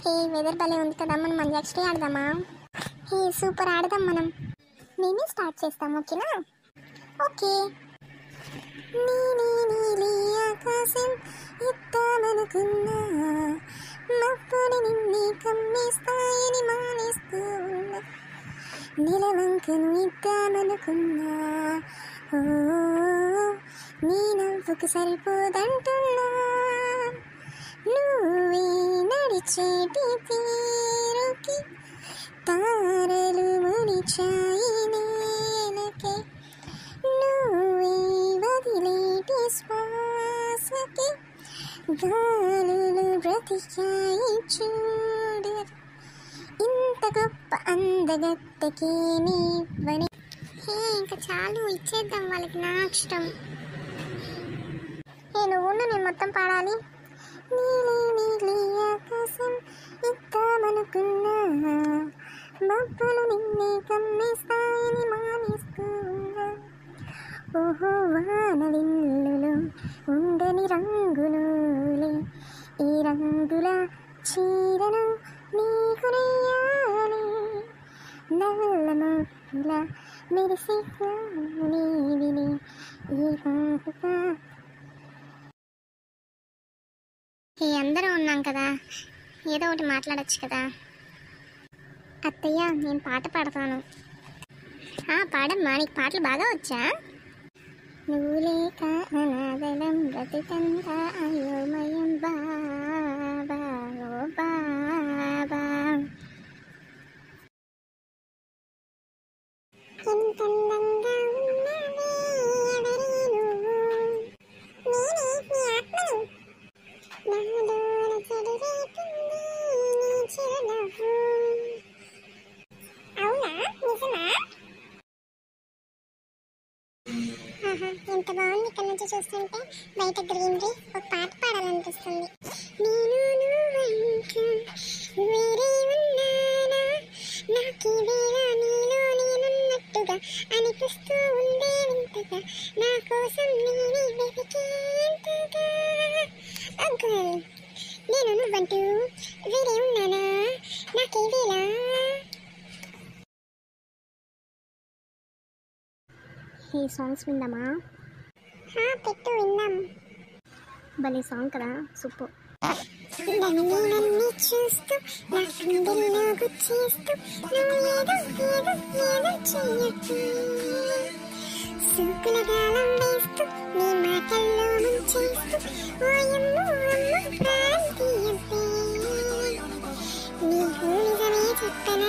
okay weather భలే ఉంది కదా మనం మంచి నెక్స్ట్ ఆడదామా హే సూపర్ ఆడదాం మనం మేమే స్టార్ట్ చేస్తాం ఓకేనా ఓకే నీలి నీలి ఆకాశం ఇద్దామనుకున్నా మబ్బుని నిన్నే కమ్మేస్తాయని మానేస్తూ ఉన్నా నిలవంకను ఇద్దామనుకున్నా ఓ నీ నవ్వుకు సరిపోదంటున్నా నువ్వే నడిచేటి తీరుకి తారలు ముడిచాయి నేలకి నువ్వే వదిలేటి శ్వాసకి గాలులు బ్రతికాయి చూడు ఇంత గొప్ప అందగత్తకి నీవని హే ఇంకా చాలు ఇచ్చేద్దాం వాళ్ళకి నా ఇష్టం ఏ నువ్వు నేను మొత్తం పాడాలి నీలి నీలి ఆకాశం ఇద్దామనుకున్నా మబ్బులు నిన్నే కమ్మేస్తాయని మానేస్తూ ఉన్నా ఓహో వానవిల్లులు ఉండని రంగులులే ఈ రంగుల చీరను నీకు నెయ్యాలి నల్ల మబ్బుల మెరిసి నీవిని ఈ పంపుక ఈ అందరం ఉన్నాం కదా ఏదో ఒకటి మాట్లాడొచ్చు కదా అత్తయ్య నేను పాట పాడతాను ఆ, పాడమ్మా నీకు పాటలు బాగా వచ్చా నువ్వు లేక అనాదలం బ్రతికంతా అయోమయం బాబా ఓ బాబా ఎంత అందంగా ఉన్నవే ఎవరి నువ్వు నేనే నీ ఆత్మను నాలోన చెలరేగింది నీ చిరునవ్వు అవునా నిజమా ఆహా, ఎంత బాగుంది ఇక్కడ నుంచి చూస్తుంటే బయట గ్రీనరీ ఒక పాట పాడాలనిపిస్తుంది నేను నువ్వంటూ వేరే ఉన్నానా నాకు వేళ నీలో నేనున్నట్టుగా అనిపిస్తూ ఉందే వింతగా నా కోసం నేనే వెతికేంతగా అంకుల్ నేను నువ్వంటూ వేరే ఉన్నానా నాకే వేళ ఈ సాంగ్స్ విందామా పెట్టు విందాం భలే సాంగ్ కదా సూపర్ నన్ను నన్ను చూస్తూ నా గుండెల్లో గుచ్చేస్తూ నువ్వు ఏదో ఏదో ఏదో చెయ్యకు సూకుల గాలం వేస్తూ నీ మాటల్లో ముంచేస్తూ ఓయమ్మ అమ్మ ప్రాణం తీయద్దే నీకు నిజమే చెప్పనా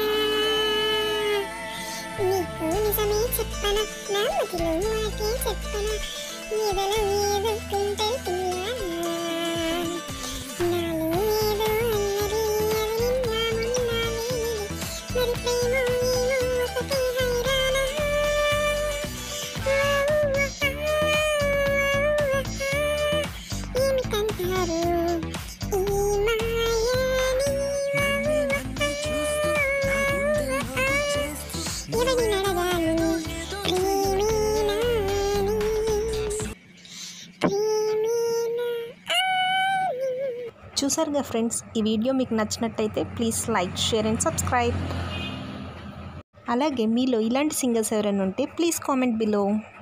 నీకు నిజమే చెప్పనా నా మతిలో మాటే చెప్పనా ఎదలో ఏదో కుంటే పిల్లనా నాలో ఏదో అన్నది అది నిన్నాము నిన్నానే మరి ప్రేమ ఏమో ఒకటే హైరానా ఏమిటంటారు ఈ మాయని ఎవరిని అడగాను ప్రేమేనా ప్రేమేనా చూసారుగా ఫ్రెండ్స్ ఈ వీడియో మీకు నచ్చినట్టయితే please like share and subscribe అలాగే మీలో ఇలాంటి సింగర్స్ ఎవరైనా ఉంటే ప్లీజ్ కామెంట్ బిలో